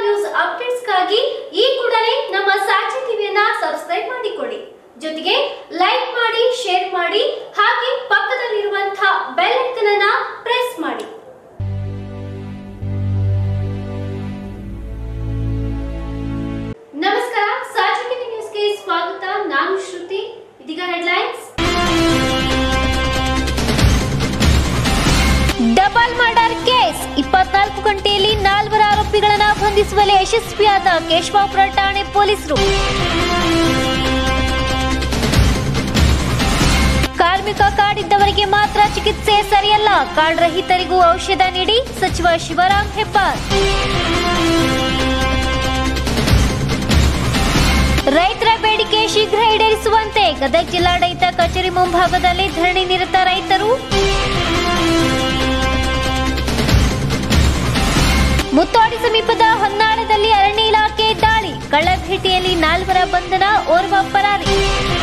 News ಅಪ್ಡೇಟ್ಸ್ಗಾಗಿ ಈ ಕೂಡಲೇ ನಮ್ಮ ಸಾಕ್ಷಿ ಟಿವಿಯನ್ನ ಸಬ್ಸ್ಕ್ರೈಬ್ ಮಾಡಿಕೊಳ್ಳಿ ಜೊತೆಗೆ ಲೈಕ್ ಮಾಡಿ ಶೇರ್ ಮಾಡಿ ಹಾಗೆ ಪಕ್ಕದಲ್ಲಿರುವಂತಹ ಬೆಲ್ ಐಕನ್ ಅನ್ನ ಪ್ರೆಸ್ ಮಾಡಿ ನಮಸ್ಕಾರ ಸಾಕ್ಷಿ ಟಿವಿ ನ್ಯೂಸ್ಗೆ ಸ್ವಾಗತ ನಾನು ಶ್ರುತಿ ಇದೀಗ ಹೆಡ್ಲೈನ್ಸ್ ಡಬಲ್ ಮರ್ಡರ್ ಕೇಸ್ ಇಪ್ಪತ್ನಾಲ್ಕು ಗಂಟೆಯಲ್ಲಿ ನಾಲ್ವರ ಆರೋಪಿಗಳನ್ನ ಬಂಧಿಸುವಲ್ಲಿ ಯಶಸ್ವಿಯಾದ ಕೇಶವಾಪುರ ಠಾಣೆ ಪೊಲೀಸರು ಕಾರ್ಮಿಕ ಕಾರ್ಡ್ ಇದ್ದವರಿಗೆ ಮಾತ್ರ ಚಿಕಿತ್ಸೆ ಸರಿಯಲ್ಲ ಕಾರ್ಡ್ ರಹಿತರಿಗೂ ಔಷಧ ನೀಡಿ ಸಚಿವ ಶಿವರಾಂ ಹೆಬ್ಬಾರ್ ರೈತರ ಬೇಡಿಕೆ ಶೀಘ್ರ ಈಡೇರಿಸುವಂತೆ ಗದಗ ಜಿಲ್ಲಾಡಳಿತ ಕಚೇರಿ ಮುಂಭಾಗದಲ್ಲಿ ಧರಣಿ ನಿರತ ರೈತರು ಮುತ್ತಾಡಿ ಸಮೀಪದ ಹೊನ್ನಾಳದಲ್ಲಿ ಅರಣ್ಯ ಇಲಾಖೆ ದಾಳಿ ಕಳ್ಳಭೇಟೆಯಲ್ಲಿ ನಾಲ್ವರ ಬಂಧನ ಓರ್ವ ಪರಾರಿ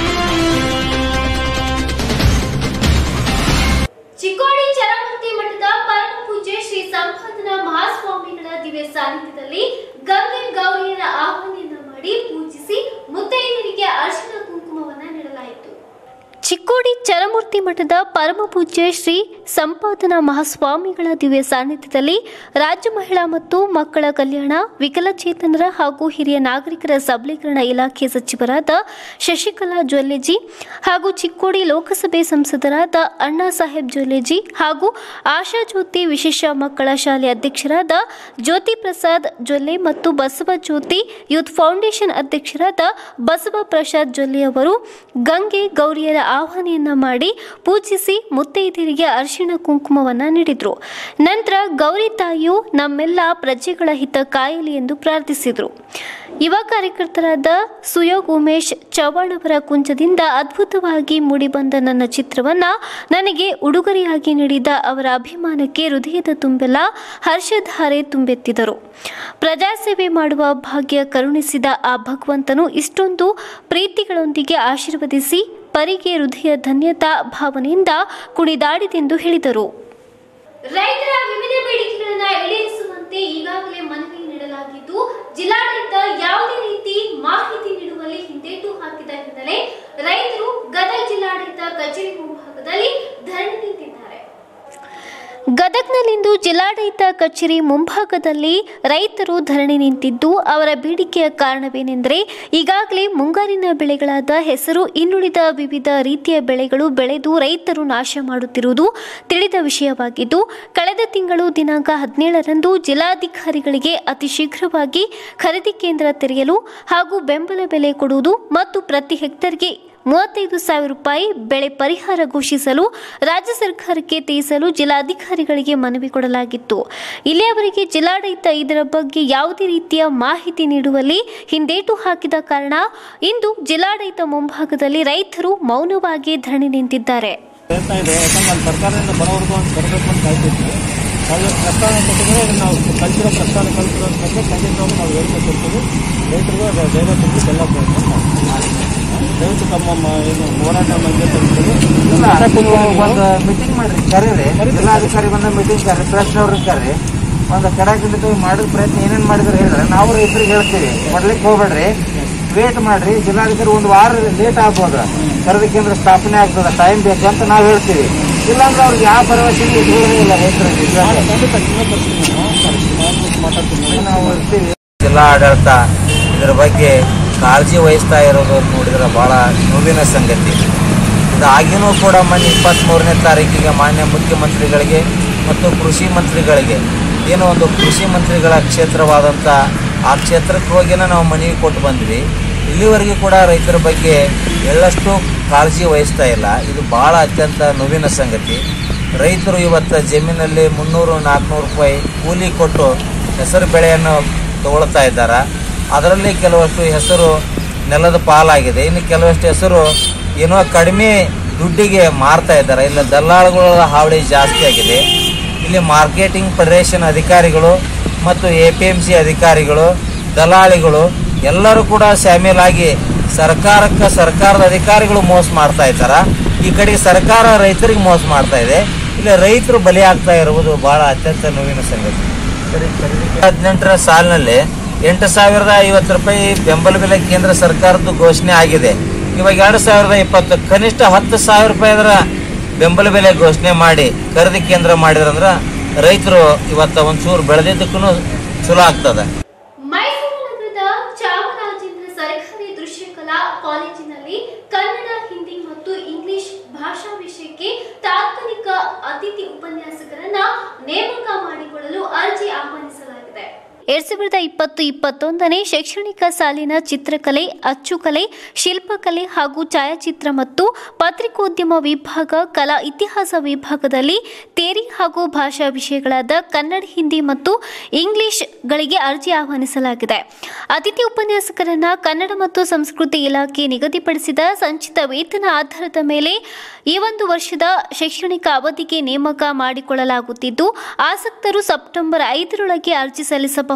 ಚಿಕ್ಕೋಡಿ ಚರಮೂರ್ತಿ ಮಠದ ಪರಮ ಪೂಜ್ಯ ಶ್ರೀ ಸಂಪಾದನಾ ಮಹಾಸ್ವಾಮಿಗಳ ದಿವ್ಯ ಸಾನ್ನಿಧ್ಯದಲ್ಲಿ ಗಂಗೆ ಗೌರಿಯರ ಆಹ್ವಾನೆಯನ್ನ ಮಾಡಿ ಪೂಜಿಸಿ ಮುತ್ತೈದರಿಗೆ ಅರ್ಶಿನ ಕುಂಕುಮವನ್ನ ನೀಡಲಾಯಿತು ಚಿಕ್ಕೋಡಿ ಚರಮೂರ್ತಿ ಮಠದ ಪರಮ ಪೂಜ್ಯ ಶ್ರೀ ಸಂಪಾದನಾ ಮಹಾಸ್ವಾಮಿಗಳ ದಿವ್ಯ ಸಾನ್ನಿಧ್ಯದಲ್ಲಿ ರಾಜ್ಯ ಮಹಿಳಾ ಮತ್ತು ಮಕ್ಕಳ ಕಲ್ಯಾಣ ವಿಕಲಚೇತನರ ಹಾಗೂ ಹಿರಿಯ ನಾಗರಿಕರ ಸಬಲೀಕರಣ ಇಲಾಖೆ ಸಚಿವರಾದ ಶಶಿಕಲಾ ಜ್ವಲ್ಲೆಜಿ ಹಾಗೂ ಚಿಕ್ಕೋಡಿ ಲೋಕಸಭೆ ಸಂಸದರಾದ ಅಣ್ಣಾ ಸಾಹೇಬ್ ಜ್ವಲ್ಲೆಜಿ ಹಾಗೂ ಆಶಾ ಜ್ಯೋತಿ ವಿಶೇಷ ಮಕ್ಕಳ ಶಾಲೆ ಅಧ್ಯಕ್ಷರಾದ ಜ್ಯೋತಿ ಪ್ರಸಾದ್ ಜೊಲ್ಲೆ ಮತ್ತು ಬಸವ ಜ್ಯೋತಿ ಯೂತ್ ಫೌಂಡೇಶನ್ ಅಧ್ಯಕ್ಷರಾದ ಬಸವ ಪ್ರಸಾದ್ ಜೊಲ್ಲೆ ಅವರು ಗಂಗೆ ಗೌರಿಯರ ಆಹ್ವಾನೆಯನ್ನ ಮಾಡಿ ಪೂಜಿಸಿ ಮುತ್ತೈದೆಯರಿಗೆ ಅರಿಶಿಣ ಕುಂಕುಮವನ್ನ ನೀಡಿದ್ರು ನಂತರ ಗೌರಿ ತಾಯಿಯು ನಮ್ಮೆಲ್ಲ ಪ್ರಜೆಗಳ ಹಿತ ಕಾಯಲಿ ಎಂದು ಪ್ರಾರ್ಥಿಸಿದರು ಯುವ ಕಾರ್ಯಕರ್ತರಾದ ಸುಯೋಗ್ ಉಮೇಶ್ ಚವ್ಹಾಣ್ ಅವರ ಕುಂಚದಿಂದ ಅದ್ಭುತವಾಗಿ ಮೂಡಿಬಂದ ನನ್ನ ಚಿತ್ರವನ್ನ ನನಗೆ ಉಡುಗೊರೆಯಾಗಿ ನೀಡಿದ ಅವರ ಅಭಿಮಾನಕ್ಕೆ ಹೃದಯದ ತುಂಬೆಲ್ಲ ಹರ್ಷಧಾರೆ ತುಂಬೆತ್ತಿದರು ಪ್ರಜಾಸೇವೆ ಮಾಡುವ ಭಾಗ್ಯ ಕರುಣಿಸಿದ ಆ ಭಗವಂತನು ಇಷ್ಟೊಂದು ಪ್ರೀತಿಗಳೊಂದಿಗೆ ಆಶೀರ್ವದಿಸಿ ಪರಿಗೆ ಹೃದಯ ಧನ್ಯತಾ ಭಾವನೆಯಿಂದ ಕುಣಿದಾಡಿದೆಂದು ಹೇಳಿದರು ರೈತರ ವಿವಿಧ ಬೇಡಿಕೆಗಳನ್ನ ಈಡೇರಿಸುವಂತೆ ಈಗಾಗಲೇ ಮನವಿ ನೀಡಲಾಗಿದ್ದು ಜಿಲ್ಲಾಡಳಿತ ಯಾವುದೇ ರೀತಿ ಮಾಹಿತಿ ನೀಡುವಲ್ಲಿ ಹಿಂದೇಟು ಹಾಕಿದ ಹಿನ್ನೆಲೆ ರೈತರು ಗದಗ ಜಿಲ್ಲಾಡಳಿತ ಕಚೇರಿ ಮುಂಭಾಗದಲ್ಲಿ ಧರಣಿ ನಿಂತಿದ್ದಾರೆ ಗದಗ್ನಲ್ಲಿಂದು ಜಿಲ್ಲಾಡಳಿತ ಕಚೇರಿ ಮುಂಭಾಗದಲ್ಲಿ ರೈತರು ಧರಣಿ ನಿಂತಿದ್ದು ಅವರ ಬೇಡಿಕೆಯ ಕಾರಣವೇನೆಂದರೆ ಈಗಾಗಲೇ ಮುಂಗಾರಿನ ಬೆಳೆಗಳಾದ ಹೆಸರು ಇನ್ನುಳಿದ ವಿವಿಧ ರೀತಿಯ ಬೆಳೆಗಳು ಬೆಳೆದು ರೈತರು ನಾಶ ಮಾಡುತ್ತಿರುವುದು ತಿಳಿದ ವಿಷಯವಾಗಿದ್ದು ಕಳೆದ ತಿಂಗಳು ದಿನಾಂಕ ಹದಿನೇಳರಂದು ಜಿಲ್ಲಾಧಿಕಾರಿಗಳಿಗೆ ಅತಿ ಶೀಘ್ರವಾಗಿ ಖರೀದಿ ಕೇಂದ್ರ ತೆರೆಯಲು ಹಾಗೂ ಬೆಂಬಲ ಬೆಲೆ ಕೊಡುವುದು ಮತ್ತು ಪ್ರತಿ ಹೆಕ್ಟರ್ಗೆ ಮೂವತ್ತೈದು ಸಾವಿರ ರೂಪಾಯಿ ಬೆಳೆ ಪರಿಹಾರ ಘೋಷಿಸಲು ರಾಜ್ಯ ಸರ್ಕಾರಕ್ಕೆ ತಿಳಿಸಲು ಜಿಲ್ಲಾಧಿಕಾರಿಗಳಿಗೆ ಮನವಿ ಕೊಡಲಾಗಿತ್ತು ಇಲ್ಲಿಯವರೆಗೆ ಜಿಲ್ಲಾಡಳಿತ ಇದರ ಬಗ್ಗೆ ಯಾವುದೇ ರೀತಿಯ ಮಾಹಿತಿ ನೀಡುವಲ್ಲಿ ಹಿಂದೇಟು ಹಾಕಿದ ಕಾರಣ ಇಂದು ಜಿಲ್ಲಾಡಳಿತ ಮುಂಭಾಗದಲ್ಲಿ ರೈತರು ಮೌನವಾಗಿ ಧರಣಿ ನಿಂತಿದ್ದಾರೆ ಪ್ರಯತ್ನ ಇದೆ ಯಾಕಂದ್ರೆ ಅಲ್ಲಿ ಸರ್ಕಾರದಿಂದ ಬರೋವರೆಗೂ ಒಂದು ಬರಬೇಕು ಅಂತ ಕಾಯ್ತಿದ್ವಿ ಅದು ಪ್ರಸ್ತಾವ ಕೊಟ್ಟಿದ್ರೆ ಇದನ್ನ ನಾವು ಕಲ್ತಿರೋ ಪ್ರಸ್ತಾವ ಕಲ್ತಿರೋ ಬಗ್ಗೆ ಖಂಡಿತವಾಗ್ಲೂ ನಾವು ಹೇಳಿಕೆ ಕೊಡ್ತೀವಿ ರೈತರಿಗೆ ಅದು ಧೈರ್ಯ ತುಂಬಿ ಎಲ್ಲ ಪ್ರಯತ್ನ ಮಾಡ್ತೀವಿ ದಯವಿಟ್ಟು ತಮ್ಮ ಮ- ಏನು ಹೋರಾಟ ಬಗ್ಗೆ ಒಂದು ಮೀಟಿಂಗ್ ಮಾಡ್ರಿ ಕರೀರಿ ಜಿಲ್ಲಾಧಿಕಾರಿ ಬಂದ ಮೀಟಿಂಗ್ ಕರ್ರಿ ಪ್ರೆಸ್ ಅವ್ರು ಕರ್ರಿ ಒಂದು ಕಡಾಕಿಂದ ಮಾಡಿದ ಪ್ರಯತ್ನ ಏನೇನ್ ಮಾಡಿದ್ರೆ ಹೇಳಿದ್ರೆ ನಾವು ರೈತರಿಗೆ ಹೇಳ್ತೀವಿ ಕೊಡ್ಲಿಕ್ಕೆ ಹೋಗ್ಬೇಡ್ರಿ ವೇಟ್ ಮಾಡ್ರಿ ಜಿಲ್ಲಾಧಿಕಾರಿ ಒಂದು ವಾರ ಲೇಟ್ ಆಗ್ಬೋದು ಖರೀದಿ ಕೇಂದ್ರ ಸ್ಥಾಪನೆ ಆಗ್ತದ ಟೈಮ್ ಬೇಕು ಅಂತ ನಾವು ಹೇಳ್ತೀವಿ ಇಲ್ಲಾಂದ್ರೆ ಅವ್ರಿಗೆ ಯಾವ ಭರವಸೆ ಇಟ್ಕೊಳ್ಳೋದೇ ಇಲ್ಲ ರೈತರಿಗೆ ಇವಾಗ ಖಂಡಿತ ನಿನ್ನೆ ಬರ್ತೀನಿ ನಾನು ಮಾತಾಡ್ತೀನಿ ನಾವು ಇರ್ತೀವಿ ಜಿಲ್ಲಾ ಆಡಳಿತ ಇದರ ಬಗ್ಗೆ ಕಾಳಜಿ ವಹಿಸ್ತಾ ಇರೋದು ನೋಡಿದ್ರೆ ಭಾಳ ನೋವಿನ ಸಂಗತಿ ಇದಾಗಿನೂ ಕೂಡ ಮೊನ್ನೆ ಇಪ್ಪತ್ತ್ಮೂರನೇ ತಾರೀಕಿಗೆ ಮಾನ್ಯ ಮುಖ್ಯಮಂತ್ರಿಗಳಿಗೆ ಮತ್ತು ಕೃಷಿ ಮಂತ್ರಿಗಳಿಗೆ ಏನೋ ಒಂದು ಕೃಷಿ ಮಂತ್ರಿಗಳ ಕ್ಷೇತ್ರವಾದಂಥ ಆ ಕ್ಷೇತ್ರಕ್ಕೆ ಹೋಗಿನ ನಾವು ಮನವಿ ಕೊಟ್ಟು ಬಂದ್ವಿ ಇಲ್ಲಿವರೆಗೂ ಕೂಡ ರೈತರ ಬಗ್ಗೆ ಎಳ್ಳಷ್ಟು ಕಾಳಜಿ ವಹಿಸ್ತಾ ಇಲ್ಲ ಇದು ಭಾಳ ಅತ್ಯಂತ ನೋವಿನ ಸಂಗತಿ ರೈತರು ಇವತ್ತು ಜಮೀನಲ್ಲಿ ಮುನ್ನೂರು ನಾಲ್ಕುನೂರು ರೂಪಾಯಿ ಕೂಲಿ ಕೊಟ್ಟು ಹೆಸರು ಬೆಳೆಯನ್ನು ತಗೊಳ್ತಾ ಇದ್ದಾರೆ ಅದರಲ್ಲಿ ಕೆಲವಷ್ಟು ಹೆಸರು ನೆಲದ ಪಾಲಾಗಿದೆ ಇನ್ನು ಕೆಲವಷ್ಟು ಹೆಸರು ಏನೋ ಕಡಿಮೆ ದುಡ್ಡಿಗೆ ಮಾರ್ತಾ ಇದ್ದಾರೆ ಇಲ್ಲ ದಲ್ಲಾಳುಗಳ ಹಾವಳಿ ಜಾಸ್ತಿ ಆಗಿದೆ ಇಲ್ಲಿ ಮಾರ್ಕೆಟಿಂಗ್ ಫೆಡರೇಷನ್ ಅಧಿಕಾರಿಗಳು ಮತ್ತು ಎ ಪಿ ಎಮ್ ಸಿ ಅಧಿಕಾರಿಗಳು ದಲಾಳಿಗಳು ಎಲ್ಲರೂ ಕೂಡ ಶಾಮೀಲಾಗಿ ಸರ್ಕಾರಕ್ಕೆ ಸರ್ಕಾರದ ಅಧಿಕಾರಿಗಳು ಮೋಸ ಮಾಡ್ತಾ ಇದ್ದಾರೆ ಈ ಕಡೆಗೆ ಸರ್ಕಾರ ರೈತರಿಗೆ ಮೋಸ ಮಾಡ್ತಾ ಇದೆ ಇಲ್ಲಿ ರೈತರು ಬಲಿ ಆಗ್ತಾ ಇರುವುದು ಬಹಳ ಅತ್ಯಂತ ನೋವಿನ ಸಂಗತಿ ಹದಿನೆಂಟರ ಸಾಲಿನಲ್ಲಿ ಎಂಟು ಸಾವಿರದ ಐವತ್ತು ರೂಪಾಯಿ ಬೆಂಬಲ ಬೆಲೆ ಕೇಂದ್ರ ಸರ್ಕಾರದ್ದು ಘೋಷಣೆ ಆಗಿದೆ ಇವಾಗ ಎರಡು ಸಾವಿರದ ಇಪ್ಪತ್ತು ಕನಿಷ್ಠ ಹತ್ತು ಸಾವಿರ ರೂಪಾಯಿ ಅದರ ಬೆಂಬಲ ಬೆಲೆ ಘೋಷಣೆ ಮಾಡಿ ಖರೀದಿ ಕೇಂದ್ರ ಮಾಡಿದ್ರಂದ್ರೆ ರೈತರು ಇವತ್ತು ಒಂಚೂರು ಬೆಳೆದಿದ್ದಕ್ಕೂ ಚಲೋ ಆಗ್ತದೆ ಮೈಸೂರು ನಗರದ ಚಾಮರಾಜೇಂದ್ರ ಸರ್ಕಾರಿ ದೃಶ್ಯಕಲಾ ಕಾಲೇಜಿನಲ್ಲಿ ಕನ್ನಡ ಹಿಂದಿ ಮತ್ತು ಇಂಗ್ಲಿಷ್ ಭಾಷಾ ವಿಷಯಕ್ಕೆ ತಾತ್ಕಾಲಿಕ ಅತಿಥಿ ಉಪನ್ಯಾಸಕರನ್ನ ನೇಮಕ ಮಾಡಿಕೊಳ್ಳಲು ಅರ್ಜಿ ಆಹ್ವಾನಿಸಲಾಗಿದೆ ಎರಡ್ ಸಾವಿರದ ಇಪ್ಪತ್ತು ಇಪ್ಪತ್ತೊಂದನೇ ಶೈಕ್ಷಣಿಕ ಸಾಲಿನ ಚಿತ್ರಕಲೆ ಅಚ್ಚುಕಲೆ ಶಿಲ್ಪಕಲೆ ಹಾಗೂ ಛಾಯಾಚಿತ್ರ ಮತ್ತು ಪತ್ರಿಕೋದ್ಯಮ ವಿಭಾಗ ಕಲಾ ಇತಿಹಾಸ ವಿಭಾಗದಲ್ಲಿ ತೇರಿ ಹಾಗೂ ಭಾಷಾ ವಿಷಯಗಳಾದ ಕನ್ನಡ ಹಿಂದಿ ಮತ್ತು ಇಂಗ್ಲಿಷ್ಗಳಿಗೆ ಅರ್ಜಿ ಆಹ್ವಾನಿಸಲಾಗಿದೆ ಅತಿಥಿ ಉಪನ್ಯಾಸಕರನ್ನ ಕನ್ನಡ ಮತ್ತು ಸಂಸ್ಕೃತಿ ಇಲಾಖೆ ನಿಗದಿಪಡಿಸಿದ ಸಂಚಿತ ವೇತನ ಆಧಾರದ ಮೇಲೆ ಈ ಒಂದು ವರ್ಷದ ಶೈಕ್ಷಣಿಕ ಅವಧಿಗೆ ನೇಮಕ ಮಾಡಿಕೊಳ್ಳಲಾಗುತ್ತಿದ್ದು ಆಸಕ್ತರು ಸೆಪ್ಟೆಂಬರ್ ಐದರೊಳಗೆ ಅರ್ಜಿ ಸಲ್ಲಿಸಬಹುದು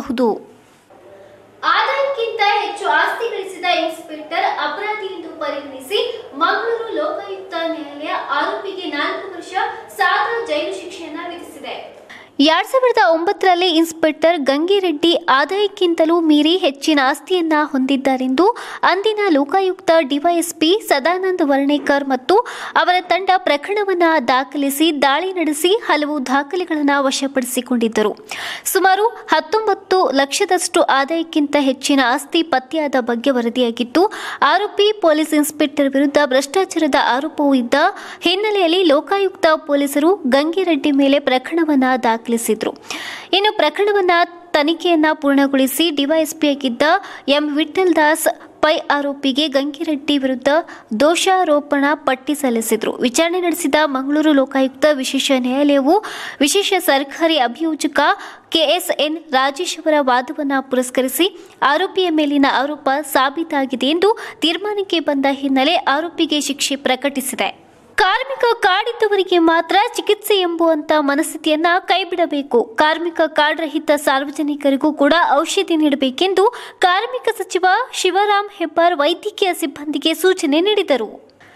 ಆದಾಯಕ್ಕಿಂತ ಹೆಚ್ಚು ಆಸ್ತಿ ಗಳಿಸಿದ ಇನ್ಸ್ಪೆಕ್ಟರ್ ಅಪರಾಧಿ ಎಂದು ಪರಿಗಣಿಸಿ ಮಂಗಳೂರು ಲೋಕಾಯುಕ್ತ ನ್ಯಾಯಾಲಯ ಆರೋಪಿಗೆ ನಾಲ್ಕು ವರ್ಷ ಸಾದಾ ಜೈಲು ಶಿಕ್ಷೆಯನ್ನ ವಿಧಿಸಿದೆ ಎರಡ್ ಸಾವಿರದ ಒಂಬತ್ತರಲ್ಲಿ ಇನ್ಸ್ಪೆಕ್ಟರ್ ಗಂಗಿರೆಡ್ಡಿ ಆದಾಯಕ್ಕಿಂತಲೂ ಮೀರಿ ಹೆಚ್ಚಿನ ಆಸ್ತಿಯನ್ನ ಹೊಂದಿದ್ದಾರೆಂದು ಅಂದಿನ ಲೋಕಾಯುಕ್ತ ಡಿವೈಎಸ್ಪಿ ಸದಾನಂದ್ ವರ್ಣೇಕರ್ ಮತ್ತು ಅವರ ತಂಡ ಪ್ರಕರಣವನ್ನ ದಾಖಲಿಸಿ ದಾಳಿ ನಡೆಸಿ ಹಲವು ದಾಖಲೆಗಳನ್ನು ವಶಪಡಿಸಿಕೊಂಡಿದ್ದರು ಸುಮಾರು ಹತ್ತೊಂಬತ್ತು ಲಕ್ಷದಷ್ಟು ಆದಾಯಕ್ಕಿಂತ ಹೆಚ್ಚಿನ ಆಸ್ತಿ ಪತ್ತೆಯಾದ ಬಗ್ಗೆ ವರದಿಯಾಗಿದ್ದು ಆರೋಪಿ ಪೊಲೀಸ್ ಇನ್ಸ್ಪೆಕ್ಟರ್ ವಿರುದ್ಧ ಭ್ರಷ್ಟಾಚಾರದ ಆರೋಪವೂ ಇದ್ದ ಹಿನ್ನೆಲೆಯಲ್ಲಿ ಲೋಕಾಯುಕ್ತ ಪೊಲೀಸರು ಗಂಗಿರೆಡ್ಡಿ ಮೇಲೆ ಪ್ರಕರಣವನ್ನ ದಾಖಲಿಸಿದ್ರು ಇನ್ನು ಪ್ರಕರಣವನ್ನ ತನಿಖೆಯನ್ನ ಪೂರ್ಣಗೊಳಿಸಿ ಡಿವೈಎಸ್ಪಿಯಾಗಿದ್ದ ಎಂ ವಿಠಲ್ ದಾಸ್ ಪೈ ಆರೋಪಿಗೆ ಗಂಗಿರೆಡ್ಡಿ ವಿರುದ್ಧ ದೋಷಾರೋಪಣಾ ಪಟ್ಟಿ ಸಲ್ಲಿಸಿದ್ರು ವಿಚಾರಣೆ ನಡೆಸಿದ ಮಂಗಳೂರು ಲೋಕಾಯುಕ್ತ ವಿಶೇಷ ನ್ಯಾಯಾಲಯವು ವಿಶೇಷ ಸರ್ಕಾರಿ ಅಭಿಯೋಜಕ ಕೆಎಸ್ಎನ್ ರಾಜೇಶ್ ಅವರ ವಾದವನ್ನು ಪುರಸ್ಕರಿಸಿ ಆರೋಪಿಯ ಮೇಲಿನ ಆರೋಪ ಸಾಬೀತಾಗಿದೆ ಎಂದು ತೀರ್ಮಾನಕ್ಕೆ ಬಂದ ಹಿನ್ನೆಲೆ ಆರೋಪಿಗೆ ಶಿಕ್ಷೆ ಪ್ರಕಟಿಸಿದೆ ಕಾರ್ಮಿಕ ಕಾಡಿದ್ದವರಿಗೆ ಮಾತ್ರ ಚಿಕಿತ್ಸೆ ಎಂಬುವಂತ ಮನಸ್ಥಿತಿಯನ್ನ ಕೈಬಿಡಬೇಕು ಕಾರ್ಮಿಕ ಕಾರ್ಡ್ ರಹಿತ ಸಾರ್ವಜನಿಕರಿಗೂ ಕೂಡ ಔಷಧಿ ನೀಡಬೇಕೆಂದು ಕಾರ್ಮಿಕ ಸಚಿವ ಶಿವರಾಂ ಹೆಬ್ಬಾರ್ ವೈದ್ಯಕೀಯ ಸಿಬ್ಬಂದಿಗೆ ಸೂಚನೆ ನೀಡಿದರು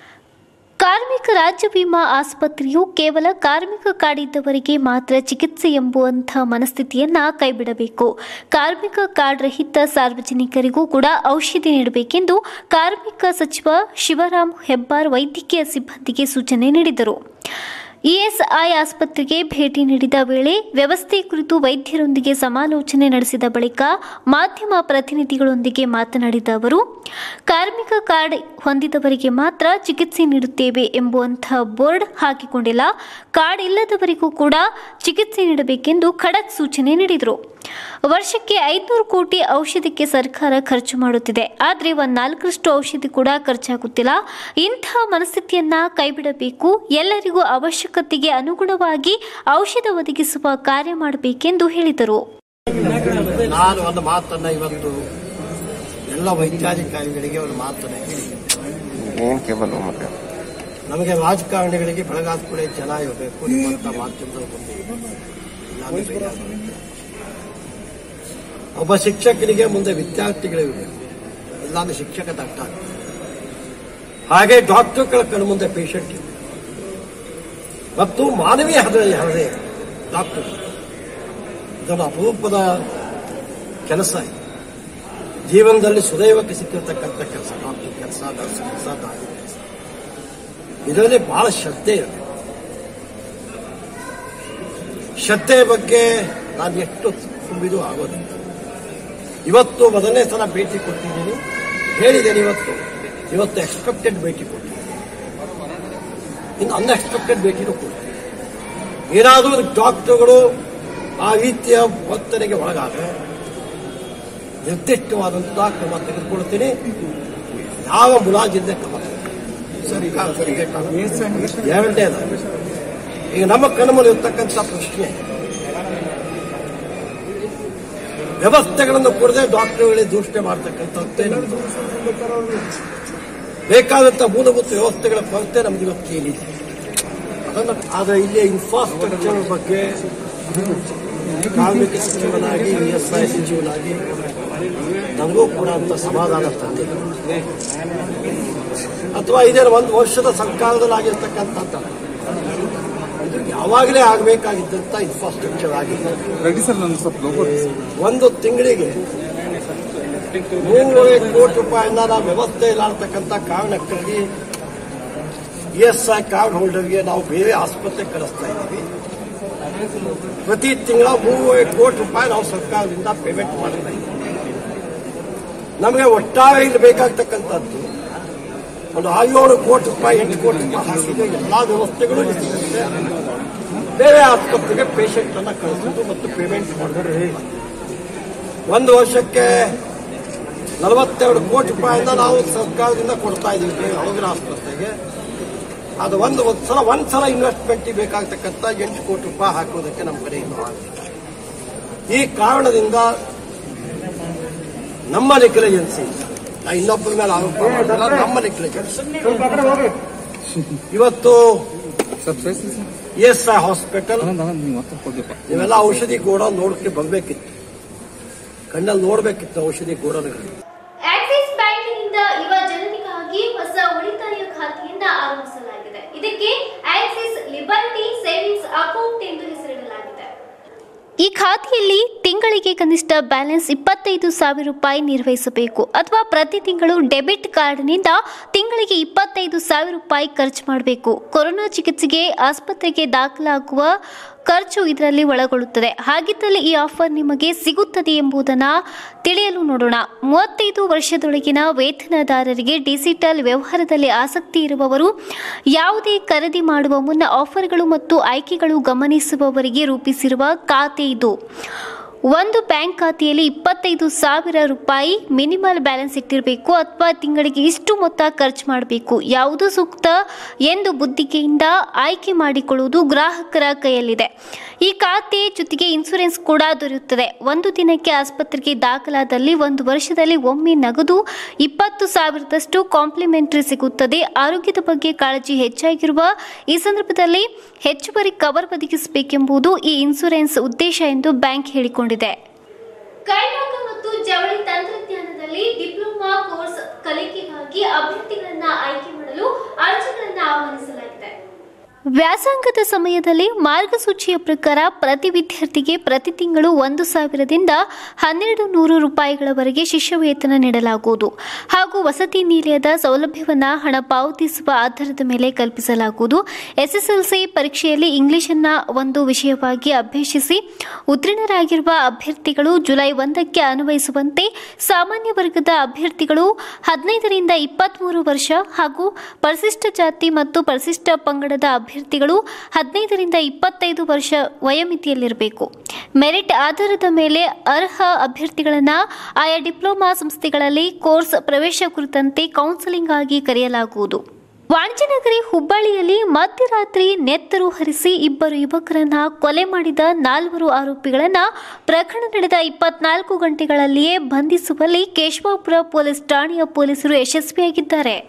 ಕಾರ್ಮಿಕ ರಾಜ್ಯ ವಿಮಾ ಆಸ್ಪತ್ರೆಯು ಕೇವಲ ಕಾರ್ಮಿಕ ಕಾಡಿದ್ದವರಿಗೆ ಮಾತ್ರ ಚಿಕಿತ್ಸೆ ಎಂಬುವಂಥ ಮನಸ್ಥಿತಿಯನ್ನ ಕೈಬಿಡಬೇಕು ಕಾರ್ಮಿಕ ಕಾರ್ಡ್ ರಹಿತ ಸಾರ್ವಜನಿಕರಿಗೂ ಕೂಡ ಔಷಧಿ ನೀಡಬೇಕೆಂದು ಕಾರ್ಮಿಕ ಸಚಿವ ಶಿವರಾಂ ಹೆಬ್ಬಾರ್ ವೈದ್ಯಕೀಯ ಸಿಬ್ಬಂದಿಗೆ ಸೂಚನೆ ನೀಡಿದರು ಇಎಸ್ಐ ಆಸ್ಪತ್ರೆಗೆ ಭೇಟಿ ನೀಡಿದ ವೇಳೆ ವ್ಯವಸ್ಥೆ ಕುರಿತು ವೈದ್ಯರೊಂದಿಗೆ ಸಮಾಲೋಚನೆ ನಡೆಸಿದ ಬಳಿಕ ಮಾಧ್ಯಮ ಪ್ರತಿನಿಧಿಗಳೊಂದಿಗೆ ಮಾತನಾಡಿದ ಅವರು ಕಾರ್ಮಿಕ ಕಾರ್ಡ್ ಹೊಂದಿದವರಿಗೆ ಮಾತ್ರ ಚಿಕಿತ್ಸೆ ನೀಡುತ್ತೇವೆ ಎಂಬುವಂತಹ ಬೋರ್ಡ್ ಹಾಕಿಕೊಂಡಿಲ್ಲ ಕಾರ್ಡ್ ಇಲ್ಲದವರಿಗೂ ಕೂಡ ಚಿಕಿತ್ಸೆ ನೀಡಬೇಕೆಂದು ಖಡಕ್ ಸೂಚನೆ ನೀಡಿದರು ವರ್ಷಕ್ಕೆ ಐದುನೂರು ಕೋಟಿ ಔಷಧಿಗೆ ಸರ್ಕಾರ ಖರ್ಚು ಮಾಡುತ್ತಿದೆ ಆದರೆ ಒಂದು ನಾಲ್ಕರಷ್ಟು ಔಷಧಿ ಕೂಡ ಖರ್ಚಾಗುತ್ತಿಲ್ಲ ಇಂತಹ ಮನಸ್ಥಿತಿಯನ್ನ ಕೈಬಿಡಬೇಕು ಎಲ್ಲರಿಗೂ ಅವಶ್ಯಕತೆಗೆ ಅನುಗುಣವಾಗಿ ಔಷಧ ಒದಗಿಸುವ ಕಾರ್ಯ ಮಾಡಬೇಕೆಂದು ಹೇಳಿದರು ನಾನು ಒಂದು ಮಾತನ್ನ ಇವತ್ತು ಎಲ್ಲ ವೈದ್ಯಾಧಿಕಾರಿಗಳಿಗೆ ಒಂದು ಮಾತನ್ನ ಹೇಳಿದ್ದೇನೆ ಏನ್ ಕೇಬಲ್ ಮತ್ತೆ ನಮಗೆ ರಾಜಕಾರಣಿಗಳಿಗೆ ಬೆಳಗಾದ ಕೂಡ ಜನ ಇರಬೇಕು ನಿಮ್ಮಂತ ಮಾಧ್ಯಮದ ಮುಂದೆ ನಾನು ಬೇಜಾರು. ಒಬ್ಬ ಶಿಕ್ಷಕನಿಗೆ ಮುಂದೆ ವಿದ್ಯಾರ್ಥಿಗಳಿರಬೇಕು ಇಲ್ಲಾಂದ್ರೆ ಶಿಕ್ಷಕ ದಟ್ಟ ಆಗ್ತಾನೆ. ಹಾಗೆ ಡಾಕ್ಟರ್ಗಳ ಕಣ್ಣು ಮುಂದೆ ಪೇಷಂಟ್ ಇರಬೇಕು ಮತ್ತು ಮಾನವೀಯ ಹೃದಯ ಹೃದಯ ಡಾಕ್ಟರ್ ಇದೊಂದು ಅಪರೂಪದ ಕೆಲಸ ಇದೆ ಜೀವನದಲ್ಲಿ ಸುದೈವಕ್ಕೆ ಸಿಕ್ಕಿರ್ತಕ್ಕಂಥ ಕೆಲಸ ಡಾಕ್ಟರ್ ಕೆಲಸ ನರ್ಸ್ ಕೆಲಸ ದಾರಿ ಕೆಲಸ ಇದರಲ್ಲಿ ಬಹಳ ಶ್ರದ್ಧೆ ಇರಬೇಕು ಶ್ರದ್ಧೆಯ ಬಗ್ಗೆ ನಾನು ಎಷ್ಟು ತುಂಬಿದು ಆಗೋದಿಲ್ಲ ಇವತ್ತು ಮೊದಲನೇ ಸಲ ಭೇಟಿ ಕೊಟ್ಟಿದ್ದೀನಿ ಹೇಳಿದ್ದೇನೆ ಇವತ್ತು ಇವತ್ತು ಎಕ್ಸ್ಪೆಕ್ಟೆಡ್ ಭೇಟಿ ಕೊಟ್ಟಿದ್ದೀನಿ ಇನ್ನು ಅನ್ಎಕ್ಸ್ಪೆಕ್ಟೆಡ್ ಭೇಟಿನೂ ಕೊಡ್ತೀನಿ ಏನಾದರೂ ಡಾಕ್ಟರ್ಗಳು ಆ ರೀತಿಯ ವರ್ತನೆಗೆ ಒಳಗಾದರೆ ನಿರ್ದಿಷ್ಟವಾದಂತಹ ಕ್ರಮ ತೆಗೆದುಕೊಳ್ತೀನಿ ಯಾವ ಮುಲಾಜಿಂದ ಕ್ರಮ ತೆಗೆದುಕೊಳ್ತೀನಿ. ಸರಿ ಕಾ- ಸರಿ ಇದೆ ಕಾ- ಎರಡನೇದು ಈಗ ನಮ್ಮ ಕಣ್ಮಲ್ಲಿ ಇರ್ತಕ್ಕಂಥ ಪ್ರಶ್ನೆ ವ್ಯವಸ್ಥೆಗಳನ್ನು ಕೊಡದೆ ಡಾಕ್ಟರ್ಗಳಿಗೆ ದೂಷಣೆ ಮಾಡ್ತಕ್ಕಂಥದ್ದೇ ನಮ್ದು ಬೇಕಾದಂಥ ಮೂಲಭೂತ ವ್ಯವಸ್ಥೆಗಳ ಕೊರತೆ ನಮ್ದು ಇವತ್ತು ಏನಿದೆ ಅದನ್ನು ಆದರೆ ಇಲ್ಲಿ ಇನ್ಫ್ರಾಸ್ಟ್ರಕ್ಚರ್ ಬಗ್ಗೆ ಕಾರ್ಮಿಕ ಸಚಿವನಾಗಿ ಇ ಎಸ್ ಐ ಸಚಿವನಾಗಿ ನನಗೂ ಕೂಡ ಅಂತ ಸಮಾಧಾನ ತಂದಿಲ್ಲ ಅಥವಾ ಇದೇ ಒಂದು ವರ್ಷದ ಸರ್ಕಾರದಲ್ಲಿ ಆಗಿರ್ತಕ್ಕಂಥ ಇದು ಯಾವಾಗಲೇ ಆಗಬೇಕಾಗಿದ್ದಂಥ ಇನ್ಫ್ರಾಸ್ಟ್ರಕ್ಚರ್ ಆಗಿದೆ ರೆಡಿ ಸರ್ ನಾನು ಸ್ವಲ್ಪ ಲೋಗೋ ಒಂದು ತಿಂಗಳಿಗೆ ಮೂರುವರೆ ಕೋಟಿ ರೂಪಾಯಿನ ನಾವು ವ್ಯವಸ್ಥೆ ಇಲ್ಲ ಅಂತಕ್ಕಂಥ ಕಾರಣಕ್ಕಾಗಿ ಇ ಎಸ್ ಐ ಕಾರ್ಡ್ ಹೋಲ್ಡರ್ಗೆ ನಾವು ಬೇರೆ ಆಸ್ಪತ್ರೆಗೆ ಕಳಿಸ್ತಾ ಇದ್ದೀವಿ ಪ್ರತಿ ತಿಂಗಳ ಮೂರುವರೆ ಕೋಟಿ ರೂಪಾಯಿ ನಾವು ಸರ್ಕಾರದಿಂದ ಪೇಮೆಂಟ್ ಮಾಡ್ತಾ ಇದ್ದೀವಿ ನಮಗೆ ಒಟ್ಟಾರೆ ಇಲ್ಲಿ ಬೇಕಾಗ್ತಕ್ಕಂಥದ್ದು ಒಂದು ಆರೇಳು ಕೋಟಿ ರೂಪಾಯಿ ಎಂಟು ಕೋಟಿ ರೂಪಾಯಿ ಹಾಕಿದ್ರೆ ಎಲ್ಲಾ ವ್ಯವಸ್ಥೆಗಳು ಇಲ್ಲಿ ಸಿಗುತ್ತೆ ಬೇರೆ ಆಸ್ಪತ್ರೆಗೆ ಪೇಷಂಟ್ ಅನ್ನ ಕಳಿಸೋದು ಮತ್ತು ಪೇಮೆಂಟ್ ಮಾಡೋದು ಒಂದು ವರ್ಷಕ್ಕೆ ನಲವತ್ತೆರಡು ಕೋಟಿ ರೂಪಾಯಿನ ನಾವು ಸರ್ಕಾರದಿಂದ ಕೊಡ್ತಾ ಇದ್ದೀವಿ ಬೇರೆ ಹಳಗರ ಆಸ್ಪತ್ರೆಗೆ ಅದು ಒಂದು ಒಂದು ಸಲ ಒಂದು ಸಲ ಇನ್ವೆಸ್ಟ್ಮೆಂಟ್ ಬೇಕಾಗ್ತಕ್ಕಂಥ ಎಂಟು ಕೋಟಿ ರೂಪಾಯಿ ಹಾಕೋದಕ್ಕೆ ನಮ್ಮ ಕಡೆ ಇಲ್ಲ ಈ ಕಾರಣದಿಂದ ನಮ್ಮ ನೆಗ್ಲಿಜೆನ್ಸಿ ನಾ ಇನ್ನೊಬ್ಬರ ಮೇಲೆ ಆರೋಪ ಮಾಡಿಲ್ಲ ನಮ್ಮ ನೆಗ್ಲಿಜೆನ್ಸಿ ಇವತ್ತು ಎಸ್ ಐ ಹಾಸ್ಪಿಟಲ್ ನೀವೆಲ್ಲ ಔಷಧಿ ಗೋಡೌನ್ ನೋಡಕ್ಕೆ ಬರ್ಬೇಕಿತ್ತು ಕಣ್ಣಲ್ಲಿ ನೋಡ್ಬೇಕಿತ್ತು ಔಷಧಿ ಗೋಡೌನ್ಗಳು ಆಕ್ಸಿಸ್ ಬ್ಯಾಂಕಿನಿಂದ ಯುವ ಜನರಿಗಾಗಿ ಹೊಸ ಉಳಿತಾಯ ಖಾತೆಯನ್ನ ಆರಂಭಿಸಲಾಗಿದೆ ಇದಕ್ಕೆ ಆಕ್ಸಿಸ್ ಲಿಬರ್ಟಿ ಸೇವಿಂಗ್ಸ್ ಅಕೌಂಟ್ ಎಂದು ಹೆಸರಿಡಲಾಗಿದೆ ಈ ಖಾತೆಯಲ್ಲಿ ತಿಂಗಳಿಗೆ ಕನಿಷ್ಠ ಬ್ಯಾಲೆನ್ಸ್ ಇಪ್ಪತ್ತೈದು ಸಾವಿರ ರೂಪಾಯಿ ನಿರ್ವಹಿಸಬೇಕು ಅಥವಾ ಪ್ರತಿ ತಿಂಗಳು ಡೆಬಿಟ್ ಕಾರ್ಡ್ನಿಂದ ತಿಂಗಳಿಗೆ ಇಪ್ಪತ್ತೈದು ಸಾವಿರ ರೂಪಾಯಿ ಖರ್ಚು ಮಾಡಬೇಕು ಕೊರೋನಾ ಚಿಕಿತ್ಸೆಗೆ ಆಸ್ಪತ್ರೆಗೆ ದಾಖಲಾಗುವ ಖರ್ಚು ಇದರಲ್ಲಿ ಒಳಗೊಳ್ಳುತ್ತದೆ ಹಾಗಿದ್ದಲ್ಲಿ ಈ ಆಫರ್ ನಿಮಗೆ ಸಿಗುತ್ತದೆ ಎಂಬುದನ್ನು ತಿಳಿಯಲು ನೋಡೋಣ ಮೂವತ್ತೈದು ವರ್ಷದೊಳಗಿನ ವೇತನದಾರರಿಗೆ ಡಿಜಿಟಲ್ ವ್ಯವಹಾರದಲ್ಲಿ ಆಸಕ್ತಿ ಇರುವವರು ಯಾವುದೇ ಖರೀದಿ ಮಾಡುವ ಮುನ್ನ ಆಫರ್ಗಳು ಮತ್ತು ಆಯ್ಕೆಗಳು ಗಮನಿಸುವವರಿಗೆ ರೂಪಿಸಿರುವ ಖಾತೆ ಇದು ಒಂದು ಬ್ಯಾಂಕ್ ಖಾತೆಯಲ್ಲಿ ಇಪ್ಪತ್ತೈದು ಸಾವಿರ ರೂಪಾಯಿ ಮಿನಿಮಲ್ ಬ್ಯಾಲೆನ್ಸ್ ಇಟ್ಟಿರಬೇಕು ಅಥವಾ ತಿಂಗಳಿಗೆ ಇಷ್ಟು ಮೊತ್ತ ಖರ್ಚು ಮಾಡಬೇಕು ಯಾವುದು ಸೂಕ್ತ ಎಂದು ಬುದ್ಧಿಗೆಯಿಂದ ಆಯ್ಕೆ ಮಾಡಿಕೊಳ್ಳುವುದು ಗ್ರಾಹಕರ ಕೈಯಲ್ಲಿದೆ ಈ ಖಾತೆ ಜೊತೆಗೆ ಇನ್ಸೂರೆನ್ಸ್ ಕೂಡ ದೊರೆಯುತ್ತದೆ ಒಂದು ದಿನಕ್ಕೆ ಆಸ್ಪತ್ರೆಗೆ ದಾಖಲಾದಲ್ಲಿ ಒಂದು ವರ್ಷದಲ್ಲಿ ಒಮ್ಮೆ ನಗದು ಇಪ್ಪತ್ತು ಸಾವಿರದಷ್ಟು ಕಾಂಪ್ಲಿಮೆಂಟರಿ ಸಿಗುತ್ತದೆ ಆರೋಗ್ಯದ ಬಗ್ಗೆ ಕಾಳಜಿ ಹೆಚ್ಚಾಗಿರುವ ಈ ಸಂದರ್ಭದಲ್ಲಿ ಹೆಚ್ಚುವರಿ ಕವರ್ ಒದಗಿಸಬೇಕೆಂಬುದು ಈ ಇನ್ಸೂರೆನ್ಸ್ ಉದ್ದೇಶ ಎಂದು ಬ್ಯಾಂಕ್ ಹೇಳಿಕೊಂಡಿದೆ ಕೈಮಗ್ಗ ಮತ್ತು ಜವಳಿ ತಂತ್ರಜ್ಞಾನದಲ್ಲಿ ಡಿಪ್ಲೊಮಾ ಕೋರ್ಸ್ ಕಲಿಕೆಗಾಗಿ ಅಭ್ಯರ್ಥಿಗಳನ್ನ ಆಯ್ಕೆ ಮಾಡಲು ಅರ್ಜಿಗಳನ್ನ ಆಹ್ವಾನಿಸಲಾಗಿದೆ ವ್ಯಾಸಂಗದ ಸಮಯದಲ್ಲಿ ಮಾರ್ಗಸೂಚಿಯ ಪ್ರಕಾರ ಪ್ರತಿ ವಿದ್ಯಾರ್ಥಿಗೆ ಪ್ರತಿ ತಿಂಗಳು ಒಂದು ಸಾವಿರದಿಂದ ಹನ್ನೆರಡು ನೂರು ರೂಪಾಯಿಗಳವರೆಗೆ ಶಿಷ್ಯ ವೇತನ ನೀಡಲಾಗುವುದು ಹಾಗೂ ವಸತಿ ನಿಲಯದ ಸೌಲಭ್ಯವನ್ನು ಹಣ ಪಾವತಿಸುವ ಆಧಾರದ ಮೇಲೆ ಕಲ್ಪಿಸಲಾಗುವುದು ಎಸ್ಎಸ್ಎಲ್ಸಿ ಪರೀಕ್ಷೆಯಲ್ಲಿ ಇಂಗ್ಲಿಷನ್ನ ಒಂದು ವಿಷಯವಾಗಿ ಅಭ್ಯಸಿಸಿ ಉತ್ತೀರ್ಣರಾಗಿರುವ ಅಭ್ಯರ್ಥಿಗಳು ಜುಲೈ ಒಂದಕ್ಕೆ ಅನ್ವಯಿಸುವಂತೆ ಸಾಮಾನ್ಯ ವರ್ಗದ ಅಭ್ಯರ್ಥಿಗಳು ಹದಿನೈದರಿಂದ ಇಪ್ಪತ್ತ್ಮೂರು ವರ್ಷ ಹಾಗೂ ಪರಿಶಿಷ್ಟ ಜಾತಿ ಮತ್ತು ಪರಿಶಿಷ್ಟ ಪಂಗಡದ ಅಭ್ಯರ್ಥಿಗಳು ಹದಿನೈದರಿಂದ ಇಪ್ಪತ್ತೈದು ವರ್ಷ ವಯೋಮಿತಿಯಲ್ಲಿರಬೇಕು ಮೆರಿಟ್ ಆಧಾರದ ಮೇಲೆ ಅರ್ಹ ಅಭ್ಯರ್ಥಿಗಳನ್ನು ಆಯಾ ಡಿಪ್ಲೊಮಾ ಸಂಸ್ಥೆಗಳಲ್ಲಿ ಕೋರ್ಸ್ ಪ್ರವೇಶ ಕುರಿತಂತೆ ಕೌನ್ಸೆಲಿಂಗ್ ಆಗಿ ಕರೆಯಲಾಗುವುದು ವಾಣಿಜ್ಯನಗರಿ ಹುಬ್ಬಳ್ಳಿಯಲ್ಲಿ ಮಧ್ಯರಾತ್ರಿ ನೆತ್ತರು ಹರಿಸಿ ಇಬ್ಬರು ಯುವಕರನ್ನ ಕೊಲೆ ಮಾಡಿದ ನಾಲ್ವರು ಆರೋಪಿಗಳನ್ನ ಪ್ರಕರಣ ನಡೆದ ಇಪ್ಪತ್ನಾಲ್ಕು ಗಂಟೆಗಳಲ್ಲಿಯೇ ಬಂಧಿಸುವಲ್ಲಿ ಕೇಶವಾಪುರ ಪೊಲೀಸ್ ಠಾಣೆಯ ಪೊಲೀಸರು ಯಶಸ್ವಿಯಾಗಿದ್ದಾರೆ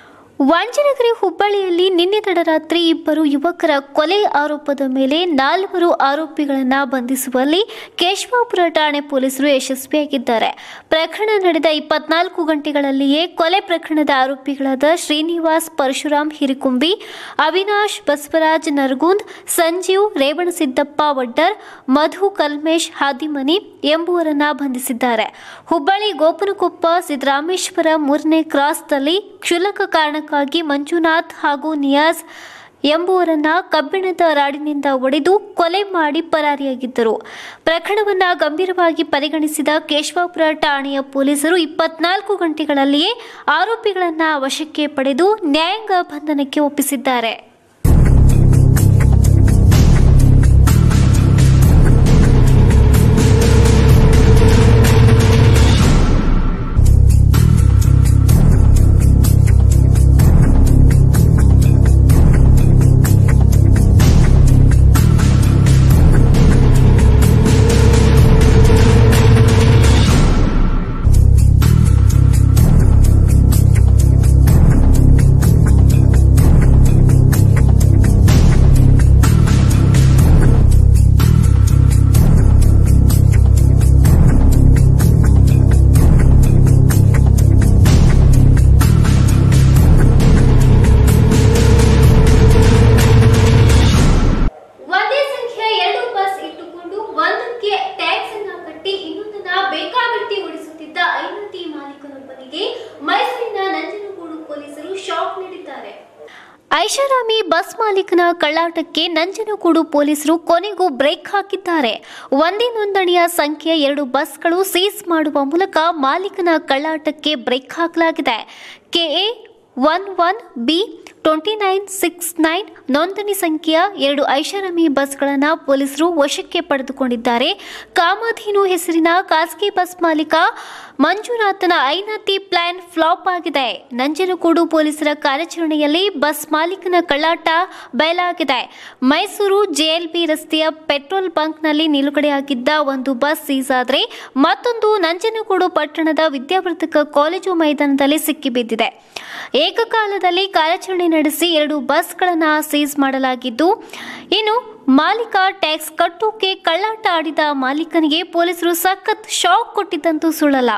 ವಾಂಚನಗರಿ ಹುಬ್ಬಳ್ಳಿಯಲ್ಲಿ ನಿನ್ನೆ ತಡರಾತ್ರಿ ಇಬ್ಬರು ಯುವಕರ ಕೊಲೆ ಆರೋಪದ ಮೇಲೆ ನಾಲ್ವರು ಆರೋಪಿಗಳನ್ನು ಬಂಧಿಸುವಲ್ಲಿ ಕೇಶವಾಪುರ ಠಾಣೆ ಪೊಲೀಸರು ಯಶಸ್ವಿಯಾಗಿದ್ದಾರೆ ಪ್ರಕರಣ ನಡೆದ ಇಪ್ಪತ್ನಾಲ್ಕು ಗಂಟೆಗಳಲ್ಲಿಯೇ ಕೊಲೆ ಪ್ರಕರಣದ ಆರೋಪಿಗಳಾದ ಶ್ರೀನಿವಾಸ್ ಪರಶುರಾಮ್ ಹಿರಿಕುಂಬಿ ಅವಿನಾಶ್ ಬಸವರಾಜ್ ನರಗುಂದ್ ಸಂಜೀವ್ ರೇವಣಸಿದ್ದಪ್ಪ ವಡ್ಡರ್ ಮಧು ಕಲ್ಮೇಶ್ ಹಾದಿಮನಿ ಎಂಬುವರನ್ನ ಬಂಧಿಸಿದ್ದಾರೆ ಹುಬ್ಬಳ್ಳಿ ಗೋಪನಕೊಪ್ಪ ಸಿದ್ದರಾಮೇಶ್ವರ ಮೂರನೇ ಕ್ರಾಸ್ನಲ್ಲಿ ಕ್ಷುಲ್ಲಕ ಕಾರಣಕ್ಕಾಗಿ ಮಂಜುನಾಥ್ ಹಾಗೂ ನಿಯಾಜ್ ಎಂಬುವರನ್ನ ಕಬ್ಬಿಣದ ರಾಡಿನಿಂದ ಒಡೆದು ಕೊಲೆ ಮಾಡಿ ಪರಾರಿಯಾಗಿದ್ದರು ಪ್ರಕರಣವನ್ನ ಗಂಭೀರವಾಗಿ ಪರಿಗಣಿಸಿದ ಕೇಶವಾಪುರ ಠಾಣೆಯ ಪೊಲೀಸರು ಇಪ್ಪತ್ನಾಲ್ಕು ಗಂಟೆಗಳಲ್ಲಿಯೇ ಆರೋಪಿಗಳನ್ನ ವಶಕ್ಕೆ ಪಡೆದು ನ್ಯಾಯಾಂಗ ಬಂಧನಕ್ಕೆ ಒಪ್ಪಿಸಿದ್ದಾರೆ ಒಂದೇ ಸಂಖ್ಯೆಯ ಎರಡು ಬಸ್ ಇಟ್ಟುಕೊಂಡು ಒಂದಕ್ಕೆ ಟ್ಯಾಕ್ಸ್ ಅನ್ನ ಕಟ್ಟಿ ಇನ್ನೊಂದನ್ನ ಬೇಕಾಬಿಟ್ಟಿ ಓಡಿಸುತ್ತಿದ್ದ ಐನತಿ ಬಗ್ಗೆ ಮೈಸೂರಿನ ನಂಜನಗೂಡು ಪೊಲೀಸರು ಶಾಕ್ ನೀಡಿದ್ದಾರೆ ಐಷಾರಾಮಿ ಬಸ್ ಮಾಲೀಕನ ಕಳ್ಳಾಟಕ್ಕೆ ನಂಜನಗೂಡು ಪೊಲೀಸರು ಕೊನೆಗೂ ಬ್ರೇಕ್ ಹಾಕಿದ್ದಾರೆ ಒಂದೇ ನೋಂದಣಿಯ ಸಂಖ್ಯೆಯ ಎರಡು ಬಸ್ಗಳು ಸೀಸ್ ಮಾಡುವ ಮೂಲಕ ಮಾಲೀಕನ ಕಳ್ಳಾಟಕ್ಕೆ ಬ್ರೇಕ್ ಹಾಕಲಾಗಿದೆ KA one one B twenty nine six nine ನೋಂದಣಿ ಸಂಖ್ಯೆಯ ಎರಡು ಐಷಾರಾಮಿ ಬಸ್ಗಳನ್ನು ಪೊಲೀಸರು ವಶಕ್ಕೆ ಪಡೆದುಕೊಂಡಿದ್ದಾರೆ ಕಾಮಧೇನು ಹೆಸರಿನ ಖಾಸಗಿ ಬಸ್ ಮಾಲೀಕ ಮಂಜುನಾಥನ ಐನತಿ ಪ್ಲಾನ್ ಫ್ಲಾಪ್ ಆಗಿದೆ ನಂಜನಗೂಡು ಪೊಲೀಸರ ಕಾರ್ಯಾಚರಣೆಯಲ್ಲಿ ಬಸ್ ಮಾಲೀಕನ ಕಳ್ಳಾಟ ಬಯಲಾಗಿದೆ ಮೈಸೂರು ಜೆಎಲ್ಬಿ ರಸ್ತೆಯ ಪೆಟ್ರೋಲ್ ಬಂಕ್ನಲ್ಲಿ ನಿಲುಗಡೆಯಾಗಿದ್ದ ಒಂದು ಬಸ್ ಸೀಸ್ ಆದರೆ ಮತ್ತೊಂದು ನಂಜನಗೂಡು ಪಟ್ಟಣದ ವಿದ್ಯಾವರ್ಧಕ ಕಾಲೇಜು ಮೈದಾನದಲ್ಲಿ ಸಿಕ್ಕಿಬಿದ್ದಿದೆ ಏಕಕಾಲದಲ್ಲಿ ಕಾರ್ಯಾಚರಣೆ ನಡೆಸಿ ಎರಡು ಬಸ್ಗಳನ್ನು ಸೀಸ್ ಮಾಡಲಾಗಿದ್ದು ಇನ್ನು ಮಾಲೀಕ ಟ್ಯಾಕ್ಸ್ ಕಟ್ಟೋಕೆ ಕಳ್ಳಾಟ ಆಡಿದ ಮಾಲೀಕನಿಗೆ ಪೊಲೀಸರು ಸಖತ್ ಶಾಕ್ ಕೊಟ್ಟಿದ್ದಂತೂ ಸುಳ್ಳಲ್ಲ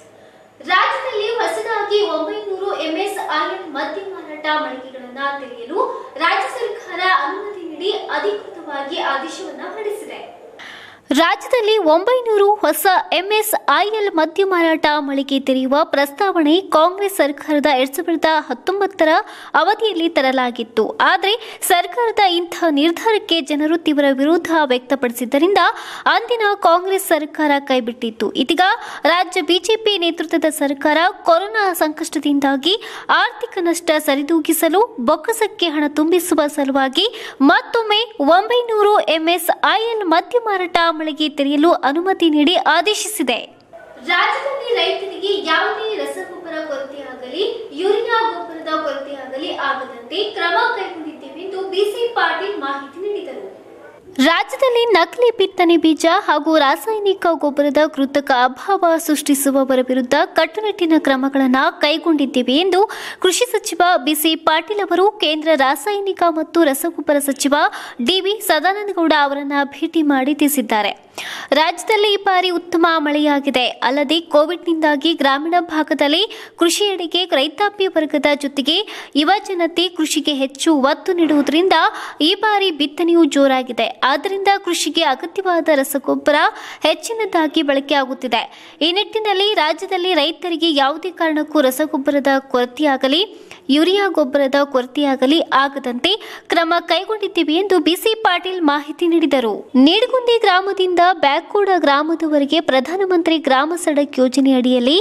ರಾಜ್ಯದಲ್ಲಿ ಹೊಸದಾಗಿ ಒಂಬೈನೂರು ಎಂಎಸ್ ಆಯಿಲ್ ಮದ್ಯ ಮಾರಾಟ ಮಳಿಗೆಗಳನ್ನ ತೆರೆಯಲು ರಾಜ್ಯ ಸರ್ಕಾರ ಅನುಮತಿ ನೀಡಿ ಅಧಿಕೃತವಾಗಿ ಆದೇಶವನ್ನ ಹೊರಡಿಸಿದೆ ರಾಜ್ಯದಲ್ಲಿ ಒಂಬೈನೂರು ಹೊಸ ಎಂಎಸ್ಐಎಲ್ ಮದ್ಯ ಮಾರಾಟ ಮಳಿಗೆ ತೆರೆಯುವ ಪ್ರಸ್ತಾವನೆ ಕಾಂಗ್ರೆಸ್ ಸರ್ಕಾರದ ಎರಡ್ ಸಾವಿರದ ಹತ್ತೊಂಬತ್ತರ ಅವಧಿಯಲ್ಲಿ ತರಲಾಗಿತ್ತು ಆದರೆ ಸರ್ಕಾರದ ಇಂಥ ನಿರ್ಧಾರಕ್ಕೆ ಜನರು ತೀವ್ರ ವಿರೋಧ ವ್ಯಕ್ತಪಡಿಸಿದ್ದರಿಂದ ಅಂದಿನ ಕಾಂಗ್ರೆಸ್ ಸರ್ಕಾರ ಕೈಬಿಟ್ಟಿತ್ತು ಇದೀಗ ರಾಜ್ಯ ಬಿಜೆಪಿ ನೇತೃತ್ವದ ಸರ್ಕಾರ ಕೊರೋನಾ ಸಂಕಷ್ಟದಿಂದಾಗಿ ಆರ್ಥಿಕ ನಷ್ಟ ಸರಿದೂಗಿಸಲು ಬೊಕ್ಕಸಕ್ಕೆ ಹಣ ತುಂಬಿಸುವ ಸಲುವಾಗಿ ಮತ್ತೊಮ್ಮೆ ಒಂಬೈನೂರು ಎಂಎಸ್ಐಎಲ್ ಮದ್ಯ ಮಾರಾಟ ಮಳಿಗೆ ತೆರೆಯಲು ಅನುಮತಿ ನೀಡಿ ಆದೇಶಿಸಿದೆ ರಾಜ್ಯದಲ್ಲಿ ರೈತರಿಗೆ ಯಾವುದೇ ರಸಗೊಬ್ಬರ ಕೊರತೆಯಾಗಲಿ ಯೂರಿಯಾ ಗೊಬ್ಬರದ ಕೊರತೆಯಾಗಲಿ ಆಗದಂತೆ ಕ್ರಮ ಕೈಗೊಂಡಿದ್ದೇವೆ ಎಂದು ಬಿಸಿ ಪಾಟೀಲ್ ಮಾಹಿತಿ ನೀಡಿದರು ರಾಜ್ಯದಲ್ಲಿ ನಕಲಿ ಬಿತ್ತನೆ ಬೀಜ ಹಾಗೂ ರಾಸಾಯನಿಕ ಗೊಬ್ಬರದ ಕೃತಕ ಅಭಾವ ಸೃಷ್ಟಿಸುವವರ ವಿರುದ್ಧ ಕಟ್ಟುನಿಟ್ಟಿನ ಕ್ರಮಗಳನ್ನು ಕೈಗೊಂಡಿದ್ದೇವೆ ಎಂದು ಕೃಷಿ ಸಚಿವ ಬಿಸಿ ಪಾಟೀಲ್ ಅವರು ಕೇಂದ್ರ ರಾಸಾಯನಿಕ ಮತ್ತು ರಸಗೊಬ್ಬರ ಸಚಿವ ಡಿವಿ ಸದಾನಂದಗೌಡ ಅವರನ್ನ ಭೇಟಿ ಮಾಡಿ ತಿಳಿಸಿದ್ದಾರೆ ರಾಜ್ಯದಲ್ಲಿ ಈ ಬಾರಿ ಉತ್ತಮ ಮಳೆಯಾಗಿದೆ ಅಲ್ಲದೆ ಕೋವಿಡ್ನಿಂದಾಗಿ ಗ್ರಾಮೀಣ ಭಾಗದಲ್ಲಿ ಕೃಷಿಯೆಡೆಗೆ ರೈತಾಪಿ ವರ್ಗದ ಜೊತೆಗೆ ಯುವ ಜನತೆ ಕೃಷಿಗೆ ಹೆಚ್ಚು ಒತ್ತು ನೀಡುವುದರಿಂದ ಈ ಬಾರಿ ಬಿತ್ತನೆಯೂ ಜೋರಾಗಿದೆ ಆದ್ದರಿಂದ ಕೃಷಿಗೆ ಅಗತ್ಯವಾದ ರಸಗೊಬ್ಬರ ಹೆಚ್ಚಿನದಾಗಿ ಬಳಕೆಯಾಗುತ್ತಿದೆ ಈ ನಿಟ್ಟಿನಲ್ಲಿ ರಾಜ್ಯದಲ್ಲಿ ರೈತರಿಗೆ ಯಾವುದೇ ಕಾರಣಕ್ಕೂ ರಸಗೊಬ್ಬರದ ಕೊರತೆಯಾಗಲಿ ಯೂರಿಯಾ ಗೊಬ್ಬರದ ಕೊರತೆಯಾಗಲಿ ಆಗದಂತೆ ಕ್ರಮ ಕೈಗೊಂಡಿದ್ದೀವಿ ಎಂದು ಬಿಸಿ ಪಾಟೀಲ್ ಮಾಹಿತಿ ನೀಡಿದರು ನೀಡಗುಂದಿ ಗ್ರಾಮದಿಂದ ಬ್ಯಾಕೋಡ ಗ್ರಾಮದವರೆಗೆ ಪ್ರಧಾನಮಂತ್ರಿ ಗ್ರಾಮ ಸಡಕ್ ಯೋಜನೆ ಅಡಿಯಲ್ಲಿ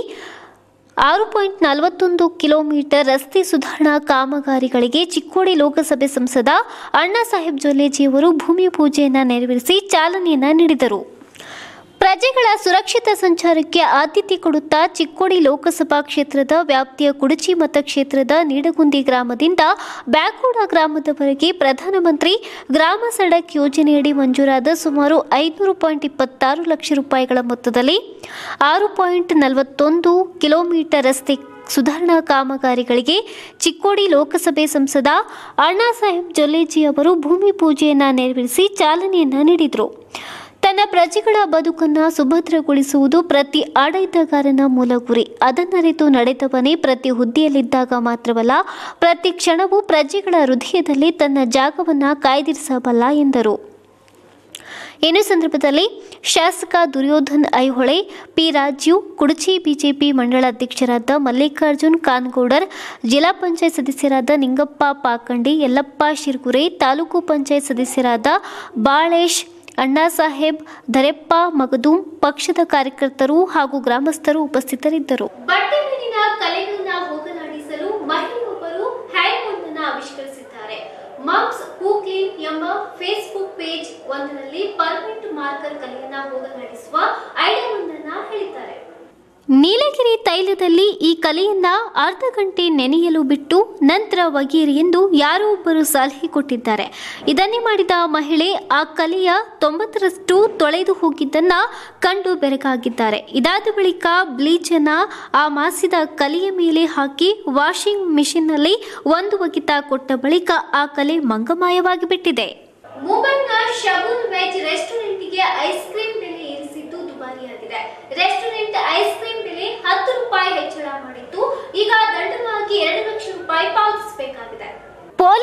ಆರು ಪಾಯಿಂಟ್ ನಲವತ್ತೊಂದು ಕಿಲೋಮೀಟರ್ ರಸ್ತೆ ಸುಧಾರಣಾ ಕಾಮಗಾರಿಗಳಿಗೆ ಚಿಕ್ಕೋಡಿ ಲೋಕಸಭೆ ಸಂಸದ ಅಣ್ಣಾ ಸಾಹೇಬ್ ಜೊಲ್ಲೆಜಿಯವರು ಭೂಮಿ ಪೂಜೆಯನ್ನು ನೆರವೇರಿಸಿ ಚಾಲನೆಯನ್ನ ನೀಡಿದರು ಪ್ರಜೆಗಳ ಸುರಕ್ಷಿತ ಸಂಚಾರಕ್ಕೆ ಆದ್ಯತೆ ಕೊಡುತ್ತಾ ಚಿಕ್ಕೋಡಿ ಲೋಕಸಭಾ ಕ್ಷೇತ್ರದ ವ್ಯಾಪ್ತಿಯ ಕುಡಚಿ ಮತಕ್ಷೇತ್ರದ ನೀಡಗುಂದಿ ಗ್ರಾಮದಿಂದ ಬ್ಯಾಕೋಡ ಗ್ರಾಮದವರೆಗೆ ಪ್ರಧಾನಮಂತ್ರಿ ಗ್ರಾಮ ಸಡಕ್ ಯೋಜನೆಯಡಿ ಮಂಜೂರಾದ ಸುಮಾರು ಐನೂರು ಪಾಯಿಂಟ್ ಇಪ್ಪತ್ತಾರು ಲಕ್ಷ ರೂಪಾಯಿಗಳ ಮೊತ್ತದಲ್ಲಿ ಆರು ಪಾಯಿಂಟ್ ನಲವತ್ತೊಂದು ಕಿಲೋಮೀಟರ್ ರಸ್ತೆ ಸುಧಾರಣಾ ಕಾಮಗಾರಿಗಳಿಗೆ ಚಿಕ್ಕೋಡಿ ಲೋಕಸಭೆ ಸಂಸದ ಅಣ್ಣಾ ಸಾಹೇಬ್ ಜೊಲ್ಲೆಜಿ ಅವರು ಭೂಮಿ ಪೂಜೆಯನ್ನ ನೆರವೇರಿಸಿ ಚಾಲನೆಯನ್ನ ನೀಡಿದರು ತನ್ನ ಪ್ರಜೆಗಳ ಬದುಕನ್ನು ಸುಭದ್ರಗೊಳಿಸುವುದು ಪ್ರತಿ ಆಡಳಿತಗಾರನ ಮೂಲ ಗುರಿ ಅದನ್ನರಿತು ನಡೆದವನೇ ಪ್ರತಿ ಹುದ್ದೆಯಲ್ಲಿದ್ದಾಗ ಮಾತ್ರವಲ್ಲ ಪ್ರತಿ ಕ್ಷಣವೂ ಪ್ರಜೆಗಳ ಹೃದಯದಲ್ಲಿ ತನ್ನ ಜಾಗವನ್ನು ಕಾಯ್ದಿರಿಸಬಲ್ಲ ಎಂದರು ಇನ್ನು ಸಂದರ್ಭದಲ್ಲಿ ಶಾಸಕ ದುರ್ಯೋಧನ್ ಐಹೊಳೆ ಪಿ ರಾಜು ಕುಡಚಿ ಬಿಜೆಪಿ ಮಂಡಳ ಅಧ್ಯಕ್ಷರಾದ ಮಲ್ಲಿಕಾರ್ಜುನ್ ಕಾನ್ಗೌಡರ್ ಜಿಲ್ಲಾ ಪಂಚಾಯತ್ ಸದಸ್ಯರಾದ ನಿಂಗಪ್ಪ ಪಾಕಂಡಿ ಯಲ್ಲಪ್ಪ ಶಿರ್ಗುರೆ ತಾಲೂಕು ಪಂಚಾಯತ್ ಸದಸ್ಯರಾದ ಬಾಳೇಶ್ ಅಣ್ಣಾಸಾಹೇಬ್ ಧರೆಪ್ಪ ಮಗದೂಂ ಪಕ್ಷದ ಕಾರ್ಯಕರ್ತರು ಹಾಗೂ ಗ್ರಾಮಸ್ಥರು ಉಪಸ್ಥಿತರಿದ್ದರು ಬಟ್ಟೆ ಮೇಲಿನ ಕಲೆಗಳನ್ನ ಹೋಗಲಾಡಿಸಲು ಮಹಿಳೆಯೊಬ್ಬರು ಹ್ಯಾಂಡ್ ಒಂದನ್ನು ಆವಿಷ್ಕರಿಸಿದ್ದಾರೆ ಮಮ್ಸ್ ಹೂ ಕ್ಲೀನ್ ಎಂಬ ಫೇಸ್ಬುಕ್ ಪೇಜ್ ಒಂದರಲ್ಲಿ ಪರ್ಮನೆಂಟ್ ಮಾರ್ಕರ್ ಕಲೆಯನ್ನ ಹೋಗಲಾಡಿಸುವ ಐಡಿಯಾ ಒಂದನ್ನ ಹೇಳಿದ್ದಾರೆ ನೀಲಗಿರಿ ತೈಲದಲ್ಲಿ ಈ ಕಲೆಯನ್ನ ಅರ್ಧ ಗಂಟೆ ನೆನೆಯಲು ಬಿಟ್ಟು ನಂತರ ಒಗೆಯಿರಿ ಎಂದು ಯಾರೋ ಒಬ್ಬರು ಸಲಹೆ ಕೊಟ್ಟಿದ್ದಾರೆ ಇದನ್ನೇ ಮಾಡಿದ ಮಹಿಳೆ ಆ ಕಲೆಯ ತೊಂಬತ್ತರಷ್ಟು ತೊಳೆದು ಹೋಗಿದ್ದನ್ನ ಕಂಡು ಬೆರಗಾಗಿದ್ದಾರೆ ಇದಾದ ಬಳಿಕ ಬ್ಲೀಚ್ ಅನ್ನ ಆ ಮಾಸಿದ ಕಲೆಯ ಮೇಲೆ ಹಾಕಿ ವಾಷಿಂಗ್ ಮಿಷಿನ್ನಲ್ಲಿ ಒಂದು ಒಗಿತ ಕೊಟ್ಟ ಬಳಿಕ ಆ ಕಲೆ ಮಂಗಮಾಯವಾಗಿ ಬಿಟ್ಟಿದೆ ಮುಂಬೈನ ಶಗುನ್ ವೆಜ್ ರೆಸ್ಟೋರೆಂಟ್ಗೆ ಐಸ್ ಕ್ರೀಮ್ ಬೆಲೆ ಏರಿಸಿದ್ದು ದುಬಾರಿಯಾಗಿದೆ ರೆಸ್ಟೋರೆಂಟ್ ಐಸ್ ಕ್ರೀಮ್ ಬೆಲೆ ಹತ್ತು ರೂಪಾಯಿ ಹೆಚ್ಚಳ ಮಾಡಿದ್ದು ಈಗ ದಂಡವಾಗಿ ಎರಡು ಲಕ್ಷ ರೂಪಾಯಿ ಪಾವತಿಸಬೇಕಾಗಿದೆ police sub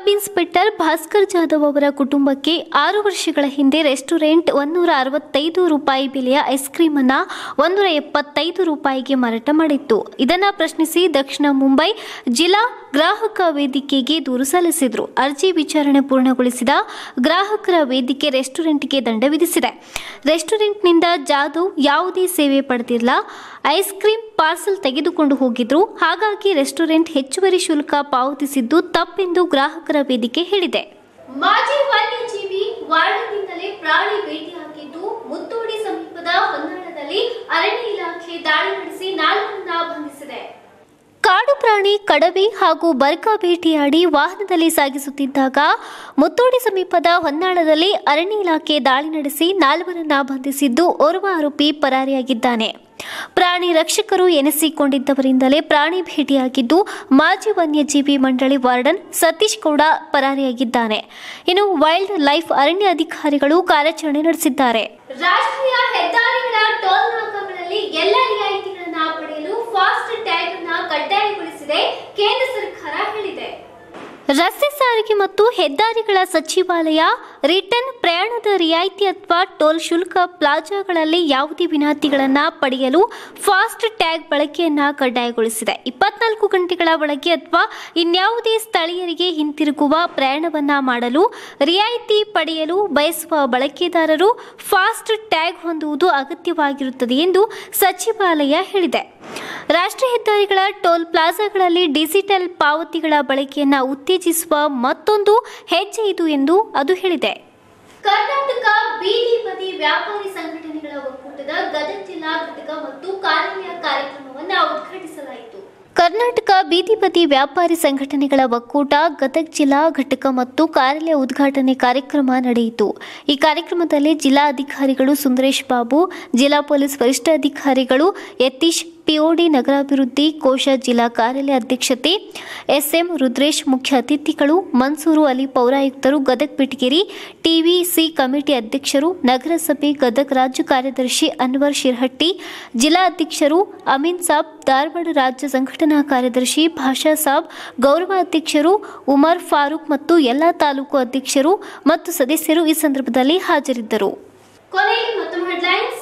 sub inspector Bhaskar Jadhav ಅವರ ಕುಟುಂಬಕ್ಕೆ ಆರು ವರ್ಷಗಳ ಹಿಂದೆ ರೆಸ್ಟೋರೆಂಟ್ ಒಂದೂರ ಅರವತ್ತೈದು ರೂಪಾಯಿ ಬೆಲೆಯ ಐಸ್ ಕ್ರೀಮ್ ಅನ್ನ ಒಂದೂರ ಎಪ್ಪತ್ತೈದು ರೂಪಾಯಿಗೆ ಮಾರಾಟ ಮಾಡಿತ್ತು ಇದನ್ನ ಪ್ರಶ್ನಿಸಿ ದಕ್ಷಿಣ ಮುಂಬೈ ಜಿಲ್ಲಾ ಗ್ರಾಹಕ ವೇದಿಕೆಗೆ ದೂರು ಸಲ್ಲಿಸಿದ್ರು ಅರ್ಜಿ ವಿಚಾರಣೆ ಪೂರ್ಣಗೊಳಿಸಿದ ಗ್ರಾಹಕರ ವೇದಿಕೆ ರೆಸ್ಟೋರೆಂಟ್ಗೆ ದಂಡ ವಿಧಿಸಿದೆ ರೆಸ್ಟೋರೆಂಟ್ನಿಂದ ಜಾಧವ್ ಯಾವುದೇ ಸೇವೆ ಪಡೆದಿಲ್ಲ ಐಸ್ ಕ್ರೀಮ್ ಪಾರ್ಸಲ್ ತೆಗೆದುಕೊಂಡು ಹೋಗಿದ್ರು ಹಾಗಾಗಿ ರೆಸ್ಟೋರೆಂಟ್ ಹೆಚ್ಚುವರಿ ಶುಲ್ಕ ಪಾವತಿಸಿದ್ದು ತಪ್ಪೆಂದು ಗ್ರಾಹಕರ ವೇದಿಕೆ ಹೇಳಿದೆ ಮಾಜಿ ವನ್ಯಜೀವಿ ವಾರ್ಡ್ನಿಂದಲೇ ಪ್ರಾಣಿ ಭೇಟಿಯಾಗಿದ್ದು ಮುತ್ತೋಡಿ ಸಮೀಪದ ಹೊನ್ನಾಳದಲ್ಲಿ ಅರಣ್ಯ ಇಲಾಖೆ ದಾಳಿ ನಡೆಸಿ ನಾಲ್ವರನ್ನ ಬಂಧಿಸಿದೆ ಕಾಡು ಪ್ರಾಣಿ ಕಡವೆ ಹಾಗೂ ಬರ್ಕ ಭೇಟಿಯಾಡಿ ವಾಹನದಲ್ಲಿ ಸಾಗಿಸುತ್ತಿದ್ದಾಗ ಮುತ್ತೋಡಿ ಸಮೀಪದ ಹೊನ್ನಾಳದಲ್ಲಿ ಅರಣ್ಯ ಇಲಾಖೆ ದಾಳಿ ನಡೆಸಿ ನಾಲ್ವರನ್ನ ಬಂಧಿಸಿದ್ದು ಓರ್ವ ಆರೋಪಿ ಪರಾರಿಯಾಗಿದ್ದಾನೆ ಪ್ರಾಣಿ ರಕ್ಷಕರು ಎನಿಸಿಕೊಂಡಿದ್ದವರಿಂದಲೇ ಪ್ರಾಣಿ ಭೇಟಿಯಾಗಿದ್ದು ಮಾಜಿ ವನ್ಯಜೀವಿ ಮಂಡಳಿ ವಾರ್ಡನ್ ಸತೀಶ್ ಗೌಡ ಪರಾರಿಯಾಗಿದ್ದಾನೆ ಇನ್ನು ವೈಲ್ಡ್ ಲೈಫ್ ಅರಣ್ಯ ಅಧಿಕಾರಿಗಳು ಕಾರ್ಯಾಚರಣೆ ನಡೆಸಿದ್ದಾರೆ ರಾಷ್ಟ್ರೀಯ ಹೆದ್ದಾರಿಗಳ ಟೋಲ್ ನಾಕಾಗಳಲ್ಲಿ ಎಲ್ಲ ರಿಯಾಯಿತಿಗಳನ್ನ ಪಡೆಯಲು ಫಾಸ್ಟ್ ಟ್ಯಾಗ್ ಅನ್ನ ಕಡ್ಡಾಯಗೊಳಿಸಿದೆ ಕೇಂದ್ರ ಸರ್ಕಾರ ಹೇಳಿದೆ ರಸ್ತೆ ಸಾರಿಗೆ ಮತ್ತು ಹೆದ್ದಾರಿಗಳ ಸಚಿವಾಲಯ ರಿಟರ್ನ್ ಪ್ರಯಾಣದ ರಿಯಾಯಿತಿ ಅಥವಾ ಟೋಲ್ ಶುಲ್ಕ ಪ್ಲಾಜಾಗಳಲ್ಲಿ ಯಾವುದೇ ವಿನಾಯಿತಿಗಳನ್ನು ಪಡೆಯಲು ಫಾಸ್ಟ್ ಟ್ಯಾಗ್ ಬಳಕೆಯನ್ನ ಕಡ್ಡಾಯಗೊಳಿಸಿದೆ ಇಪ್ಪತ್ನಾಲ್ಕು ಗಂಟೆಗಳ ಒಳಗೆ ಅಥವಾ ಇನ್ಯಾವುದೇ ಸ್ಥಳೀಯರಿಗೆ ಹಿಂತಿರುಗುವ ಪ್ರಯಾಣವನ್ನ ಮಾಡಲು ರಿಯಾಯಿತಿ ಪಡೆಯಲು ಬಯಸುವ ಬಳಕೆದಾರರು ಫಾಸ್ಟ್ ಟ್ಯಾಗ್ ಹೊಂದುವುದು ಅಗತ್ಯವಾಗಿರುತ್ತದೆ ಎಂದು ಸಚಿವಾಲಯ ಹೇಳಿದೆ ರಾಷ್ಟ್ರೀಯ ಹೆದ್ದಾರಿಗಳ ಟೋಲ್ ಪ್ಲಾಜಾಗಳಲ್ಲಿ ಡಿಜಿಟಲ್ ಪಾವತಿಗಳ ಬಳಕೆಯನ್ನು ಉತ್ತೇಜಿಸುವ ಮತ್ತೊಂದು ಹೆಜ್ಜೆ ಇದು ಎಂದು ಅದು ಹೇಳಿದೆ ಕರ್ನಾಟಕ ಬೀದಿ ಬದಿ ವ್ಯಾಪಾರಿ ಸಂಘಟನೆಗಳ ಒಕ್ಕೂಟದ ಗದಗ ಜಿಲ್ಲಾ ಘಟಕ ಮತ್ತು ಕಾರ್ಯಾಲಯ ಕಾರ್ಯಕ್ರಮವನ್ನು ಉದ್ಘಾಟಿಸಲಾಯಿತು ಕರ್ನಾಟಕ ಬೀದಿ ಬದಿ ವ್ಯಾಪಾರಿ ಸಂಘಟನೆಗಳ ಒಕ್ಕೂಟ ಗದಗ ಜಿಲ್ಲಾ ಘಟಕ ಮತ್ತು ಕಾರ್ಯಾಲಯ ಉದ್ಘಾಟನೆ ಕಾರ್ಯಕ್ರಮ ನಡೆಯಿತು ಈ ಕಾರ್ಯಕ್ರಮದಲ್ಲಿ ಜಿಲ್ಲಾಧಿಕಾರಿಗಳು ಸುಂದರೇಶ್ ಬಾಬು ಜಿಲ್ಲಾ ಪೊಲೀಸ್ ವರಿಷ್ಠಾಧಿಕಾರಿಗಳು ಯತೀಶ್ ಪಿಒಡಿ ನಗರಾಭಿವೃದ್ಧಿ ಕೋಶ ಜಿಲ್ಲಾ ಕಾರ್ಯಾಲಯ ಅಧ್ಯಕ್ಷತೆ ಎಸ್ಎಂ ರುದ್ರೇಶ್ ಮುಖ್ಯ ಅತಿಥಿಗಳು ಮನ್ಸೂರು ಅಲಿ ಪೌರಾಯುಕ್ತರು ಗದಗ್ ಬಿಟಗೇರಿ ಟಿವಿಸಿ ಕಮಿಟಿ ಅಧ್ಯಕ್ಷರು ನಗರಸಭೆ ಗದಗ್ ರಾಜ್ಯ ಕಾರ್ಯದರ್ಶಿ ಅನ್ವರ್ ಶಿರ್ಹಟ್ಟಿ ಜಿಲ್ಲಾ ಅಧ್ಯಕ್ಷರು ಅಮೀನ್ ಸಾಬ್ ಧಾರವಾಡ ರಾಜ್ಯ ಸಂಘಟನಾ ಕಾರ್ಯದರ್ಶಿ ಭಾಷಾ ಸಾಬ್ ಗೌರವ ಅಧ್ಯಕ್ಷರು ಉಮರ್ ಫಾರೂಕ್ ಮತ್ತು ಎಲ್ಲ ತಾಲೂಕು ಅಧ್ಯಕ್ಷರು ಮತ್ತು ಸದಸ್ಯರು ಈ ಸಂದರ್ಭದಲ್ಲಿ ಹಾಜರಿದ್ದರು ಕೊನೆಯಲ್ಲಿ ಮತ್ತೊಮ್ಮೆ ಹೆಡ್ಲೈನ್ಸ್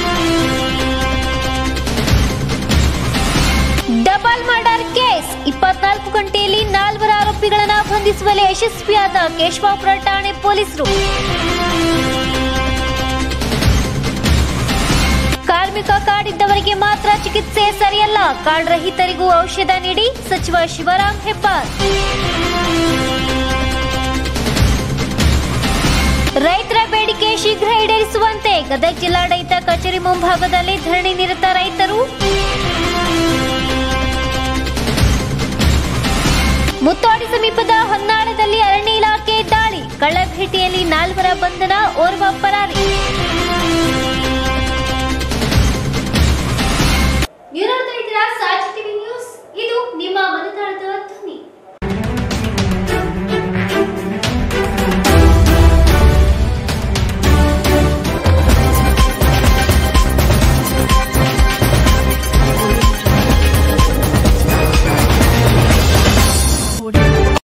ಡಬಲ್ ಮರ್ಡರ್ ಕೇಸ್ ಇಪ್ಪತ್ನಾಲ್ಕು ಗಂಟೆಯಲ್ಲಿ ನಾಲ್ವರ ಆರೋಪಿಗಳನ್ನ ಬಂಧಿಸುವಲ್ಲಿ ಯಶಸ್ವಿಯಾದ ಕೇಶವಾಪುರ ಠಾಣೆ ಪೊಲೀಸರು ಕಾರ್ಮಿಕ ಕಾರ್ಡ್ ಇದ್ದವರಿಗೆ ಮಾತ್ರ ಚಿಕಿತ್ಸೆ ಸರಿಯಲ್ಲ ಕಾರ್ಡ್ ರಹಿತರಿಗೂ ಔಷಧ ನೀಡಿ ಸಚಿವ ಶಿವರಾಂ ಹೆಬ್ಬಾರ್ ರೈತರ ಬೇಡಿಕೆ ಶೀಘ್ರ ಈಡೇರಿಸುವಂತೆ ಗದಗ ಜಿಲ್ಲಾಡಳಿತ ಕಚೇರಿ ಮುಂಭಾಗದಲ್ಲಿ ಧರಣಿ ನಿರತ ರೈತರು ಮುತ್ತೋಡಿ ಸಮೀಪದ ಹೊನ್ನಾಳದಲ್ಲಿ ಅರಣ್ಯ ಇಲಾಖೆ ದಾಳಿ ಕಳ್ಳಭೇಟೆಯಲ್ಲಿ ನಾಲ್ವರ ಬಂಧನ ಓರ್ವ ಪರಾರಿ